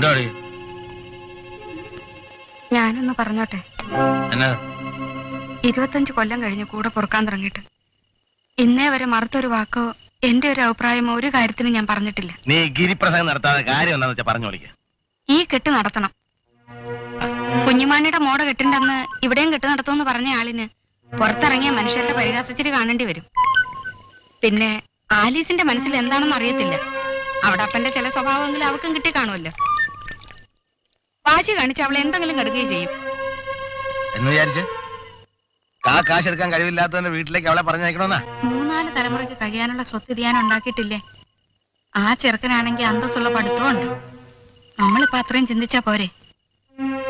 എന്താടി ഞാനൊന്ന് പറഞ്ഞോട്ടെ എന്നാ ഇരുപത്തഞ്ച് കൊല്ലം കഴിഞ്ഞ് കൂടെ പൊറുക്കാൻ തുടങ്ങിയിട്ട് ഇന്നേ വരെ മറുത്തൊരു വാക്കോ എന്റെ ഒരു അഭിപ്രായമോ ഒരു കാര്യത്തിന് ഞാൻ പറഞ്ഞിട്ടില്ല നീ ഗിരിപ്രസംഗം നടത്താതെ കാര്യം എന്താന്ന് വെച്ചാൽ പറഞ്ഞു വിളിക്ക ഈ കെട്ട് നടത്തണം കുഞ്ഞുമാണിയുടെ മോടെ കെട്ടിന്റെ അന്ന് ഇവിടെയും കെട്ട് നടത്തുമെന്ന് പറഞ്ഞ ആളിന് പുറത്തിറങ്ങിയ മനുഷ്യരുടെ പരിഹാസച്ചിരി കാണേണ്ടി വരും പിന്നെ ആലീസിന്റെ മനസ്സിൽ എന്താണെന്ന് അറിയത്തില്ല അവിടെ അപ്പന്റെ ചില സ്വഭാവമെങ്കിലും അവക്കും കിട്ടി കാണുമല്ലോ വാശി കാണിച്ച് അവളെ എന്തെങ്കിലും കെടുകയും ചെയ്യും എന്ന് വിചാരിച്ച് കാ കാശ് എടുക്കാൻ കഴിവില്ലാത്തവന്റെ വീട്ടിലേക്ക് അവളെ പറഞ്ഞയക്കണമെന്നാ മൂന്നാല് തലമുറയ്ക്ക് കഴിയാനുള്ള സ്വത്ത് ധ്യാനം ഉണ്ടാക്കിയിട്ടില്ലേ ആ ചെറുക്കനാണെങ്കിൽ അന്തസ്സുള്ള പഠിത്തമുണ്ട് നമ്മളിപ്പോ അത്രയും ചിന്തിച്ചാ പോരെ